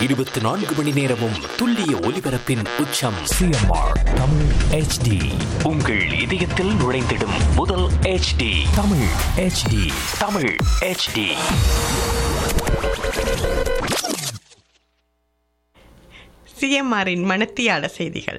இருபத்தி நான்கு மணி நேரமும் துல்லிய ஒலிபரப்பின் உச்சம் சிஎம்ஆர் தமிழ் ஹெச்டி உங்கள் இதயத்தில் நுழைந்திடும் முதல் HD Tamil HD Tamil HD சிஎம்ஆரின் மனத்தியால செய்திகள்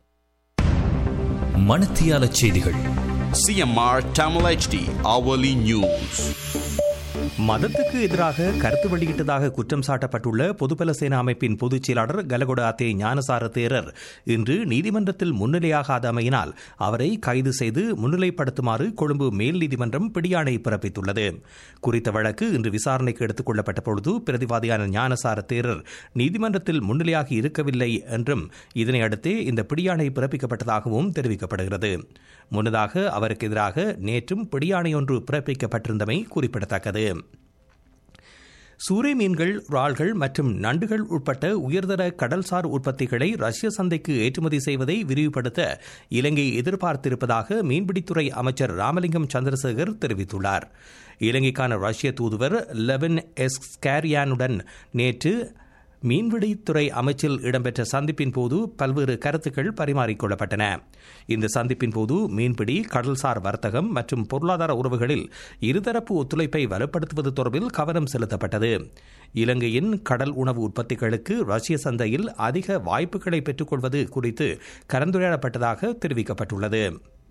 மணத்தியால செய்திகள் CMR Tamil HD hourly news. மதத்துக்கு எதிராக கருத்து வெளியிட்டதாக குற்றம் சாட்டப்பட்டுள்ள பொதுபல சேனா அமைப்பின் பொதுச் செயலாளர் கலகொட அத்தே ஞானசார தேரர் இன்று நீதிமன்றத்தில் முன்னிலையாகாதமையினால் அவரை கைது செய்து முன்னிலைப்படுத்துமாறு கொழும்பு மேல் நீதிமன்றம் பிடியாணை பிறப்பித்துள்ளது குறித்த வழக்கு இன்று விசாரணைக்கு எடுத்துக் கொள்ளப்பட்ட பொழுது பிரதிவாதியான ஞானசார தேரர் நீதிமன்றத்தில் முன்னிலையாகி இருக்கவில்லை என்றும் இதனை அடுத்தே இந்த பிடியாணை பிறப்பிக்கப்பட்டதாகவும் தெரிவிக்கப்படுகிறது முன்னதாக அவருக்கு எதிராக நேற்றும் பிடியாணை ஒன்று பிறப்பிக்கப்பட்டிருந்தமை குறிப்பிடத்தக்கது சூறை மீன்கள் இறால்கள் மற்றும் நண்டுகள் உட்பட்ட உயர்தர கடல்சார் உற்பத்திகளை ரஷ்ய சந்தைக்கு ஏற்றுமதி செய்வதை விரிவுபடுத்த இலங்கை எதிர்பார்த்திருப்பதாக மீன்பிடித்துறை அமைச்சர் ராமலிங்கம் சந்திரசேகர் தெரிவித்துள்ளார் இலங்கைக்கான ரஷ்ய தூதுவர் லெவன் எஸ் ஸ்கேரியானுடன் நேற்று மீன்பிடித்துறை அமைச்சில் இடம்பெற்ற சந்திப்பின் போது பல்வேறு கருத்துக்கள் பரிமாறிக்கொள்ளப்பட்டன இந்த சந்திப்பின் போது மீன்பிடி கடல்சார் வர்த்தகம் மற்றும் பொருளாதார உறவுகளில் இருதரப்பு ஒத்துழைப்பை வலுப்படுத்துவது தொடர்பில் கவனம் செலுத்தப்பட்டது இலங்கையின் கடல் உணவு உற்பத்திகளுக்கு ரஷ்ய சந்தையில் அதிக வாய்ப்புகளை பெற்றுக்கொள்வது குறித்து கலந்துரையாடப்பட்டதாக தெரிவிக்கப்பட்டுள்ளது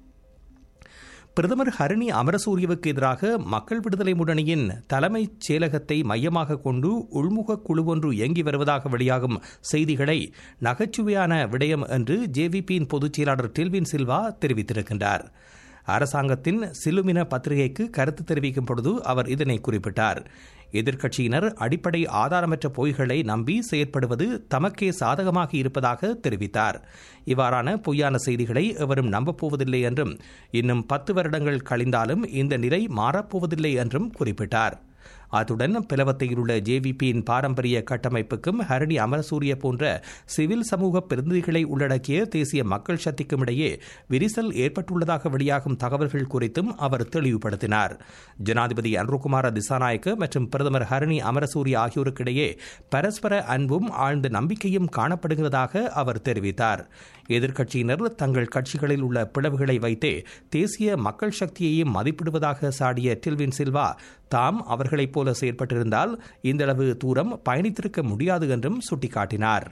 பிரதமர் ஹரணி அமரசூரியவுக்கு எதிராக மக்கள் விடுதலை முன்னணியின் தலைமைச் செயலகத்தை மையமாக கொண்டு உள்முக குழு ஒன்று இயங்கி வருவதாக வெளியாகும் செய்திகளை நகைச்சுவையான விடயம் என்று ஜேவிபியின் பொதுச் செயலாளர் டெல்வின் சில்வா தெரிவித்திருக்கின்றார் அரசாங்கத்தின் சிலுமின பத்திரிகைக்கு கருத்து தெரிவிக்கும் பொழுது அவர் இதனை குறிப்பிட்டார் எதிர்க்கட்சியினர் அடிப்படை ஆதாரமற்ற பொய்களை நம்பி செயற்படுவது தமக்கே சாதகமாக இருப்பதாக தெரிவித்தார் இவ்வாறான பொய்யான செய்திகளை எவரும் நம்பப்போவதில்லை என்றும் இன்னும் பத்து வருடங்கள் கழிந்தாலும் இந்த நிலை மாறப்போவதில்லை என்றும் குறிப்பிட்டார் அத்துடன் பிளவத்தையில் உள்ள ஜேவிபியின் பாரம்பரிய கட்டமைப்புக்கும் ஹரணி அமரசூரிய போன்ற சிவில் சமூக பிரதிநிதிகளை உள்ளடக்கிய தேசிய மக்கள் சக்திக்கும் இடையே விரிசல் ஏற்பட்டுள்ளதாக வெளியாகும் தகவல்கள் குறித்தும் அவர் தெளிவுபடுத்தினார் ஜனாதிபதி அன்ருகுமார திசாநாயக்க மற்றும் பிரதமர் ஹரணி அமரசூரிய ஆகியோருக்கிடையே பரஸ்பர அன்பும் ஆழ்ந்த நம்பிக்கையும் காணப்படுகிறதாக அவர் தெரிவித்தார் எதிர்க்கட்சியினர் தங்கள் கட்சிகளில் உள்ள பிளவுகளை வைத்தே தேசிய மக்கள் சக்தியையும் மதிப்பிடுவதாக சாடிய டில்வின் சில்வா தாம் அவர்களைப் போல செயற்பட்டிருந்தால் இந்தளவு தூரம் பயணித்திருக்க முடியாது என்றும் சுட்டிக்காட்டினார்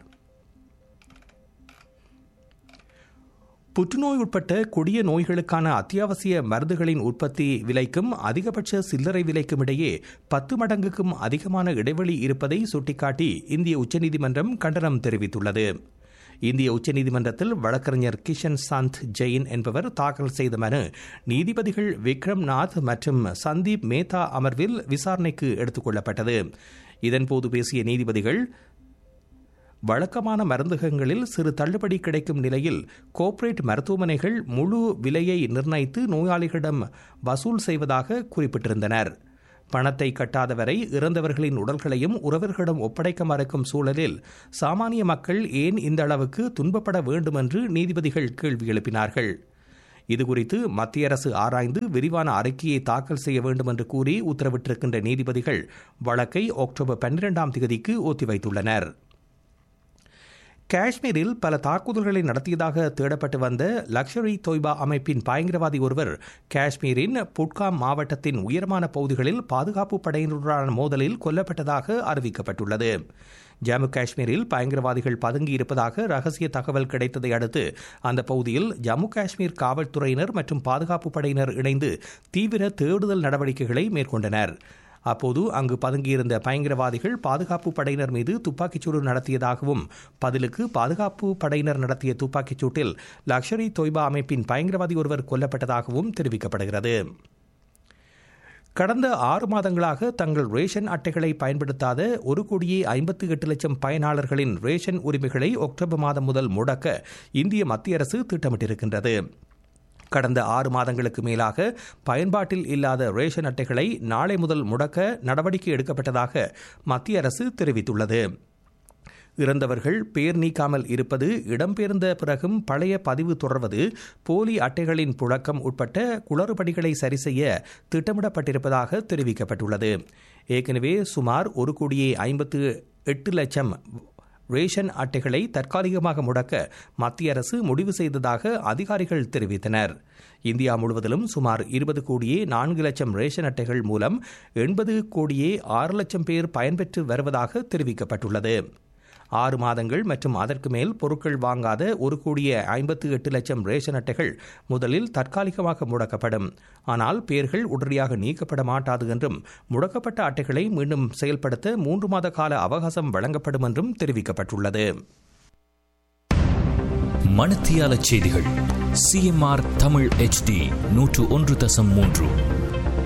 புற்றுநோய் உட்பட்ட கொடிய நோய்களுக்கான அத்தியாவசிய மருந்துகளின் உற்பத்தி விலைக்கும் அதிகபட்ச சில்லறை விலைக்கும் இடையே பத்து மடங்குக்கும் அதிகமான இடைவெளி இருப்பதை சுட்டிக்காட்டி இந்திய உச்சநீதிமன்றம் கண்டனம் தெரிவித்துள்ளது இந்திய உச்சநீதிமன்றத்தில் வழக்கறிஞர் கிஷன் சந்த் ஜெயின் என்பவர் தாக்கல் செய்த மனு நீதிபதிகள் விக்ரம் நாத் மற்றும் சந்தீப் மேத்தா அமர்வில் விசாரணைக்கு எடுத்துக் கொள்ளப்பட்டது இதன்போது பேசிய நீதிபதிகள் வழக்கமான மருந்தகங்களில் சிறு தள்ளுபடி கிடைக்கும் நிலையில் கோர்ப்பரேட் மருத்துவமனைகள் முழு விலையை நிர்ணயித்து நோயாளிகளிடம் வசூல் செய்வதாக குறிப்பிட்டிருந்தனர் பணத்தை கட்டாதவரை இறந்தவர்களின் உடல்களையும் உறவர்களிடம் ஒப்படைக்க மறுக்கும் சூழலில் சாமானிய மக்கள் ஏன் இந்த அளவுக்கு துன்பப்பட வேண்டும் என்று நீதிபதிகள் கேள்வி எழுப்பினார்கள் இதுகுறித்து மத்திய அரசு ஆராய்ந்து விரிவான அறிக்கையை தாக்கல் செய்ய வேண்டும் என்று கூறி உத்தரவிட்டிருக்கின்ற நீதிபதிகள் வழக்கை அக்டோபர் பன்னிரெண்டாம் தேதிக்கு ஒத்திவைத்துள்ளனர் காஷ்மீரில் பல தாக்குதல்களை நடத்தியதாக தேடப்பட்டு வந்த லக்ஷரி தொய்பா அமைப்பின் பயங்கரவாதி ஒருவர் காஷ்மீரின் புட்காம் மாவட்டத்தின் உயரமான பகுதிகளில் பாதுகாப்பு படையினருடனான மோதலில் கொல்லப்பட்டதாக அறிவிக்கப்பட்டுள்ளது ஜம்மு காஷ்மீரில் பயங்கரவாதிகள் பதுங்கி இருப்பதாக ரகசிய தகவல் கிடைத்ததை அடுத்து அந்த பகுதியில் ஜம்மு காஷ்மீர் காவல்துறையினர் மற்றும் பாதுகாப்பு படையினர் இணைந்து தீவிர தேடுதல் நடவடிக்கைகளை மேற்கொண்டனர் அப்போது அங்கு பதுங்கியிருந்த பயங்கரவாதிகள் பாதுகாப்பு படையினர் மீது துப்பாக்கிச்சூடு நடத்தியதாகவும் பதிலுக்கு பாதுகாப்பு படையினர் நடத்திய துப்பாக்கிச் சூட்டில் லக்ஷரி தொய்பா அமைப்பின் பயங்கரவாதி ஒருவர் கொல்லப்பட்டதாகவும் தெரிவிக்கப்படுகிறது கடந்த ஆறு மாதங்களாக தங்கள் ரேஷன் அட்டைகளை பயன்படுத்தாத ஒரு கோடியே ஐம்பத்தி எட்டு லட்சம் பயனாளர்களின் ரேஷன் உரிமைகளை அக்டோபர் மாதம் முதல் முடக்க இந்திய மத்திய அரசு திட்டமிட்டிருக்கின்றது கடந்த ஆறு மாதங்களுக்கு மேலாக பயன்பாட்டில் இல்லாத ரேஷன் அட்டைகளை நாளை முதல் முடக்க நடவடிக்கை எடுக்கப்பட்டதாக மத்திய அரசு தெரிவித்துள்ளது இறந்தவர்கள் பேர் நீக்காமல் இருப்பது இடம்பெயர்ந்த பிறகும் பழைய பதிவு தொடர்வது போலி அட்டைகளின் புழக்கம் உட்பட்ட குளறுபடிகளை சரி செய்ய திட்டமிடப்பட்டிருப்பதாக தெரிவிக்கப்பட்டுள்ளது ஏற்கனவே சுமார் ஒரு கோடியே ஐம்பத்து எட்டு லட்சம் ரேஷன் அட்டைகளை தற்காலிகமாக முடக்க மத்திய அரசு முடிவு செய்ததாக அதிகாரிகள் தெரிவித்தனர் இந்தியா முழுவதிலும் சுமார் இருபது கோடியே நான்கு லட்சம் ரேஷன் அட்டைகள் மூலம் எண்பது கோடியே ஆறு லட்சம் பேர் பயன்பெற்று வருவதாக தெரிவிக்கப்பட்டுள்ளது ஆறு மாதங்கள் மற்றும் அதற்கு மேல் பொருட்கள் வாங்காத ஒரு கோடியே ஐம்பத்து எட்டு லட்சம் ரேஷன் அட்டைகள் முதலில் தற்காலிகமாக முடக்கப்படும் ஆனால் பெயர்கள் உடனடியாக நீக்கப்பட மாட்டாது என்றும் முடக்கப்பட்ட அட்டைகளை மீண்டும் செயல்படுத்த மூன்று மாத கால அவகாசம் வழங்கப்படும் என்றும் தெரிவிக்கப்பட்டுள்ளது மணத்தியால செய்திகள் சிஎம்ஆர் தமிழ் HD நூற்று ஒன்று தசம் மூன்று